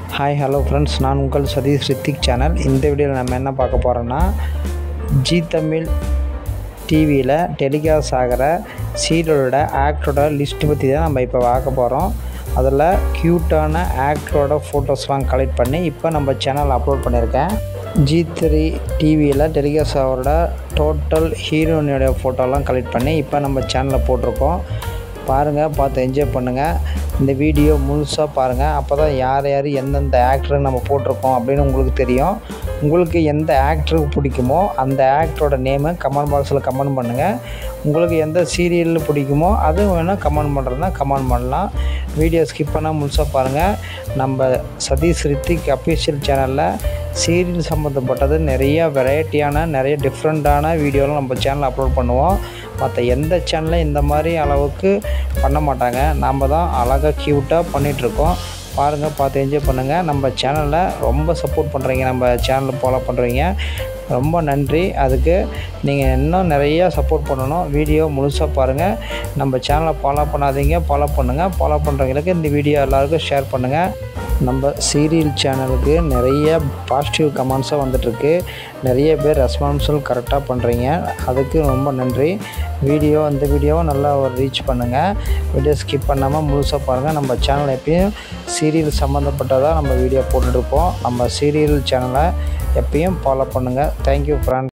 hi hello friends நான் உங்கள் Satish Hrithik channel இந்த வீடியோவில் நம்ம என்ன பார்க்க போகிறோன்னா ஜி தமிழ் டிவியில் டெலிகாஸ்ட் ஆகிற சீரியலோட ஆக்டரோட லிஸ்ட் பற்றி தான் நம்ம இப்போ பார்க்க போகிறோம் அதில் க்யூட்டான ஆக்டரோட ஃபோட்டோஸ்லாம் கலெக்ட் பண்ணி இப்போ நம்ம சேனல் அப்லோட் பண்ணியிருக்கேன் ஜி த்ரீ டிவியில் டெலிகாஸ்ட் அவரோட டோட்டல் ஹீரோயினோட ஃபோட்டோலாம் கலெக்ட் பண்ணி இப்போ நம்ம சேனலில் போட்டிருக்கோம் பாருங்கள் பார்த்து என்ஜாய் பண்ணுங்கள் இந்த வீடியோ முழுசாக பாருங்கள் அப்போ தான் யார் யார் எந்தெந்த ஆக்டர் நம்ம போட்டிருக்கோம் அப்படின்னு உங்களுக்கு தெரியும் உங்களுக்கு எந்த ஆக்டருக்கு பிடிக்குமோ அந்த ஆக்டரோட நேமை கமெண்ட் பாக்ஸில் கமெண்ட் பண்ணுங்கள் உங்களுக்கு எந்த சீரியல் பிடிக்குமோ அது வேணால் கமெண்ட் பண்ணுறதுனா கமெண்ட் பண்ணலாம் வீடியோ ஸ்கிப் பண்ணால் முழுசாக பாருங்கள் நம்ம சதீஷ் ரித்திக் அஃபீஷியல் சேனலில் சீரியல் சம்மந்தப்பட்டது நிறைய வெரைட்டியான நிறைய டிஃப்ரெண்ட்டான வீடியோலாம் நம்ம சேனலில் அப்லோட் பண்ணுவோம் மற்ற எந்த சேனலும் இந்த மாதிரி அளவுக்கு பண்ண மாட்டாங்க நாம் தான் அழகாக க்யூட்டாக பண்ணிகிட்ருக்கோம் பாருங்கள் பார்த்து என்ஜாய் பண்ணுங்கள் நம்ம சேனலில் ரொம்ப சப்போர்ட் பண்ணுறீங்க நம்ம சேனலில் ஃபாலோ பண்ணுறீங்க ரொம்ப நன்றி அதுக்கு நீங்கள் இன்னும் நிறையா சப்போர்ட் பண்ணணும் வீடியோ முழுசாக பாருங்கள் நம்ம சேனலை ஃபாலோ பண்ணாதீங்க ஃபாலோ பண்ணுங்கள் ஃபாலோ பண்ணுறவங்களுக்கு இந்த வீடியோ எல்லாருக்கும் ஷேர் பண்ணுங்கள் நம்ம சீரியல் சேனலுக்கு நிறைய பாசிட்டிவ் கமெண்ட்ஸாக வந்துட்டுருக்கு நிறைய பேர் ரெஸ்பான்ஸும் கரெக்டாக பண்ணுறீங்க அதுக்கு ரொம்ப நன்றி வீடியோ அந்த வீடியோவை நல்லா ஒரு ரீச் பண்ணுங்கள் வீடியோ ஸ்கிப் பண்ணாமல் முழுசாக பாருங்கள் நம்ம சேனல் எப்பயும் சீரியல் சம்மந்தப்பட்டதாக நம்ம வீடியோ போட்டுட்ருப்போம் நம்ம சீரியல் சேனலை எப்பயும் ஃபாலோ பண்ணுங்கள் தேங்க்யூ ஃப்ரெண்ட்